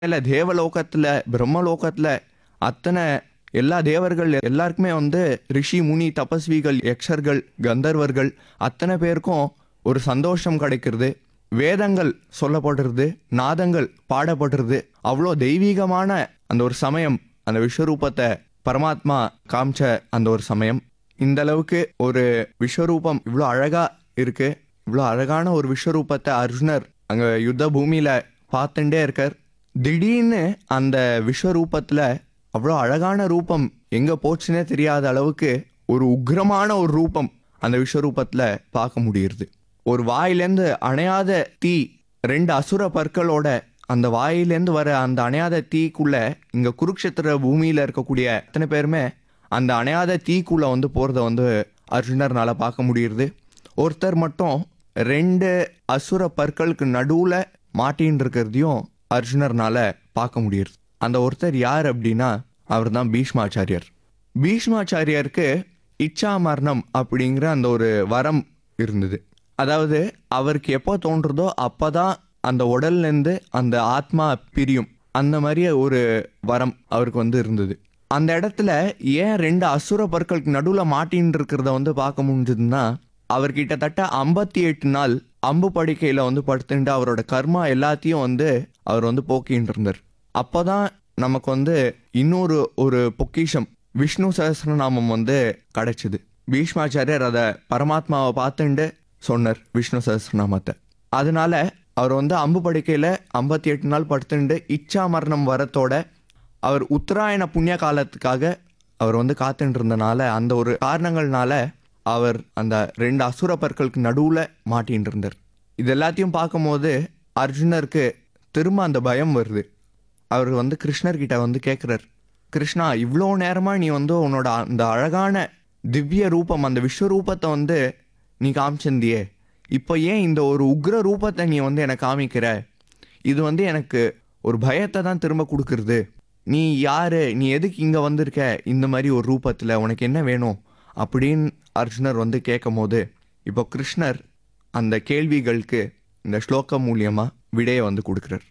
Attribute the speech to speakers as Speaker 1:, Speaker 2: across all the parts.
Speaker 1: இல்லை தேவலோகத்தில் பிரம்மலோகத்தில் அத்தனை எல்லா தேவர்கள் எல்லாருக்குமே வந்து ரிஷி முனி தபஸ்விகள் யக்ஷர்கள் கந்தர்வர்கள் அத்தனை பேருக்கும் ஒரு சந்தோஷம் கிடைக்கிறது வேதங்கள் சொல்லப்படுறது நாதங்கள் பாடப்படுறது அவ்வளோ தெய்வீகமான அந்த ஒரு சமயம் அந்த விஸ்வரூபத்தை பரமாத்மா காமிச்ச அந்த ஒரு சமயம் இந்த அளவுக்கு ஒரு விஸ்வரூபம் இவ்வளோ அழகா இருக்கு இவ்வளோ அழகான ஒரு விஸ்வரூபத்தை அர்ஜுனர் அங்கே யுத்த பூமியில பார்த்துட்டே இருக்கார் திடீர்னு அந்த விஸ்வரூபத்தில் அவ்வளோ அழகான ரூபம் எங்கே போச்சுன்னே தெரியாத அளவுக்கு ஒரு உக்ரமான ஒரு ரூபம் அந்த விஸ்வரூபத்தில் பார்க்க முடியுது ஒரு வாயிலேருந்து அணையாத தீ ரெண்டு அசுர பற்களோட அந்த வாயிலேருந்து வர அந்த அணையாத தீக்குள்ள இங்க குருக்ஷேத்திர பூமியில இருக்கக்கூடிய அத்தனை பேருமே அந்த அணையாத தீக்குள்ள வந்து போறத வந்து அர்ஜுனர்னால பார்க்க முடியுது ஒருத்தர் மட்டும் ரெண்டு அசுர பற்களுக்கு நடுவுல மாட்டின்னு இருக்கிறதையும் அர்ஜுனர்னால பார்க்க முடியுது அந்த ஒருத்தர் யார் அப்படின்னா அவர் தான் பீஷ்மாச்சாரியர் பீஷ்மாச்சாரியருக்கு இச்சா மரணம் அப்படிங்கிற அந்த ஒரு வரம் இருந்தது அதாவது அவருக்கு எப்போ தோன்றுதோ அப்பதான் அந்த உடல்லேருந்து அந்த ஆத்மா பிரியும் அந்த மாதிரி ஒரு வரம் அவருக்கு வந்து இருந்தது அந்த இடத்துல ஏன் ரெண்டு அசுர பற்களுக்கு நடுவில் மாட்டின்னு இருக்கிறத வந்து பார்க்க முடிஞ்சதுன்னா அவர் கிட்டத்தட்ட ஐம்பத்தி எட்டு நாள் அம்பு படுக்கையில் வந்து படுத்துட்டு அவரோட கர்மா எல்லாத்தையும் வந்து அவர் வந்து போக்கின்னு இருந்தார் அப்போதான் நமக்கு வந்து இன்னொரு ஒரு பொக்கிஷம் விஷ்ணு சஹஸ்ரநாமம் வந்து கிடைச்சிது பீஷ்மாச்சாரியர் அதை பரமாத்மாவை பார்த்துண்டு சொன்னார் விஷ்ணு சஹஸ்ரநாமத்தை அதனால அவர் வந்து அம்பு படுக்கையில் ஐம்பத்தி எட்டு நாள் படுத்துண்டு இச்சா மரணம் வரத்தோட அவர் உத்தராயண புண்ணிய காலத்துக்காக அவர் வந்து காத்துட்டு இருந்தனால அந்த ஒரு காரணங்கள்னால அவர் அந்த ரெண்டு அசுர பற்களுக்கு நடுவில் மாட்டின்னு இருந்தார் இது எல்லாத்தையும் பார்க்கும்போது அர்ஜுனருக்கு திரும்ப அந்த பயம் வருது அவர் வந்து கிருஷ்ணர்கிட்ட வந்து கேட்குறார் கிருஷ்ணா இவ்வளோ நேரமாக நீ வந்து உன்னோட அந்த அழகான திவ்ய ரூபம் அந்த விஸ்வரூபத்தை வந்து நீ காமிச்சிருந்தியே இப்போ ஏன் இந்த ஒரு உக்ர ரூபத்தை நீ வந்து எனக்கு காமிக்கிற இது வந்து எனக்கு ஒரு பயத்தை தான் திரும்ப கொடுக்கறது நீ யாரு நீ எதுக்கு இங்கே வந்திருக்க இந்த மாதிரி ஒரு ரூபத்தில் உனக்கு என்ன வேணும் அப்படின்னு அர்ஜுனர் வந்து கேட்கும் போது இப்போ கிருஷ்ணர் அந்த கேள்விகளுக்கு இந்த ஸ்லோகம் மூலியமா விடையை வந்து கொடுக்குறார்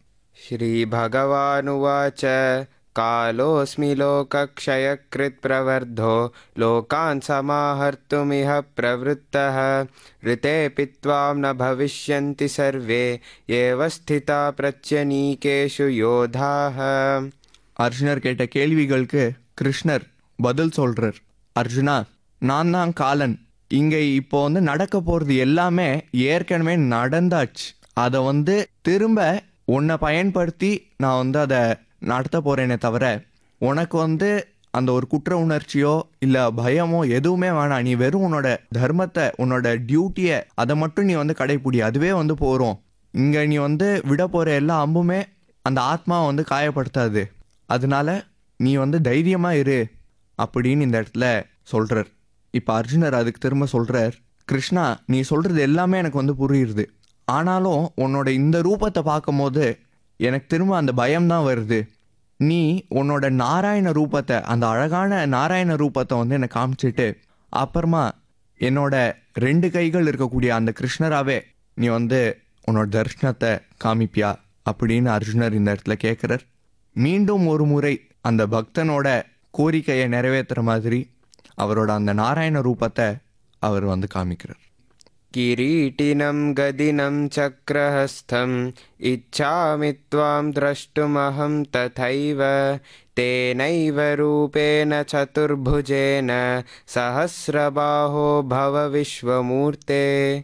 Speaker 2: श्रीभगवानुवाच कालोऽस्मि लोकक्षयकृत् प्रवर्धो लोकान् समाहर्तुमिह प्रवृत्तः ऋतेऽपि त्वां न भविष्यन्ति सर्वे एव स्थिता प्रत्यनीकेषु योधाः
Speaker 1: அர்ஜுனர் கேட்ட கேள்விகளுக்கு கிருஷ்ணர் பதில் சொல்றார் அர்ஜுனா நான் தான் காலன் இங்க இப்போ வந்து நடக்க போறது எல்லாமே ஏற்கனவே நடந்தாச்சு அதை வந்து திரும்ப உன்னை பயன்படுத்தி நான் வந்து அதை நடத்த போறேனே தவிர உனக்கு வந்து அந்த ஒரு குற்ற உணர்ச்சியோ இல்ல பயமோ எதுவுமே வேணாம் நீ வெறும் உன்னோட தர்மத்தை உன்னோட டியூட்டியை அதை மட்டும் நீ வந்து கடைப்பிடி அதுவே வந்து போறோம் இங்க நீ வந்து விட போற எல்லா அம்புமே அந்த ஆத்மாவை வந்து காயப்படுத்தாது அதனால நீ வந்து தைரியமா இரு அப்படின்னு இந்த இடத்துல சொல்றார் இப்போ அர்ஜுனர் அதுக்கு திரும்ப சொல்றார் கிருஷ்ணா நீ சொல்றது எல்லாமே எனக்கு வந்து புரியுது ஆனாலும் உன்னோட இந்த ரூபத்தை பார்க்கும்போது எனக்கு திரும்ப அந்த பயம்தான் வருது நீ உன்னோட நாராயண ரூபத்தை அந்த அழகான நாராயண ரூபத்தை வந்து எனக்கு காமிச்சிட்டு அப்புறமா என்னோட ரெண்டு கைகள் இருக்கக்கூடிய அந்த கிருஷ்ணராவே நீ வந்து உன்னோட தரிசனத்தை காமிப்பியா அப்படின்னு அர்ஜுனர் இந்த இடத்துல கேட்குறார் மீண்டும் ஒரு முறை அந்த பக்தனோட கோரிக்கையை நிறைவேற்றுற மாதிரி அவரோட அந்த நாராயண ரூபத்தை அவர் வந்து காமிக்கிறார்
Speaker 2: किरीटिनं गदिनं चक्रहस्थम् इच्छामि त्वां द्रष्टुमहं तथैव तेनैव रूपेण चतुर्भुजेन सहस्रबाहो भव विश्वमूर्ते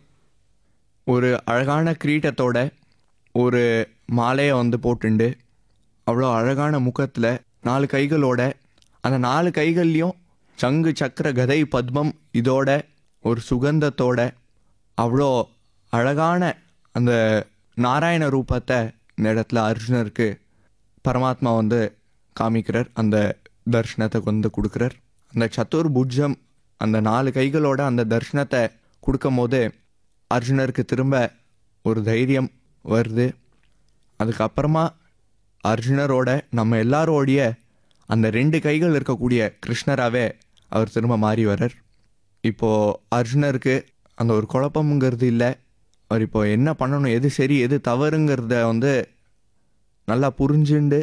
Speaker 1: ஒரு அழகான கிரீட்டத்தோட ஒரு மாலையை வந்து போட்டுண்டு அவ்வளோ அழகான முகத்தில் நாலு கைகளோட அந்த நாலு கைகள்லையும் சங்கு சக்கர கதை பத்மம் இதோட ஒரு சுகந்தத்தோட அவ்வளோ அழகான அந்த நாராயண ரூபத்தை இந்த இடத்துல அர்ஜுனருக்கு பரமாத்மா வந்து காமிக்கிறார் அந்த தர்ஷனத்தை வந்து கொடுக்குறார் அந்த சதுர்புஜம் அந்த நாலு கைகளோட அந்த தர்ஷனத்தை கொடுக்கும் போது அர்ஜுனருக்கு திரும்ப ஒரு தைரியம் வருது அதுக்கப்புறமா அர்ஜுனரோட நம்ம எல்லாரோடைய அந்த ரெண்டு கைகள் இருக்கக்கூடிய கிருஷ்ணராகவே அவர் திரும்ப மாறி வரார் இப்போது அர்ஜுனருக்கு அந்த ஒரு குழப்பம்ங்கிறது இல்லை அவர் இப்போ என்ன பண்ணணும் எது சரி எது தவறுங்கிறத வந்து நல்லா புரிஞ்சுண்டு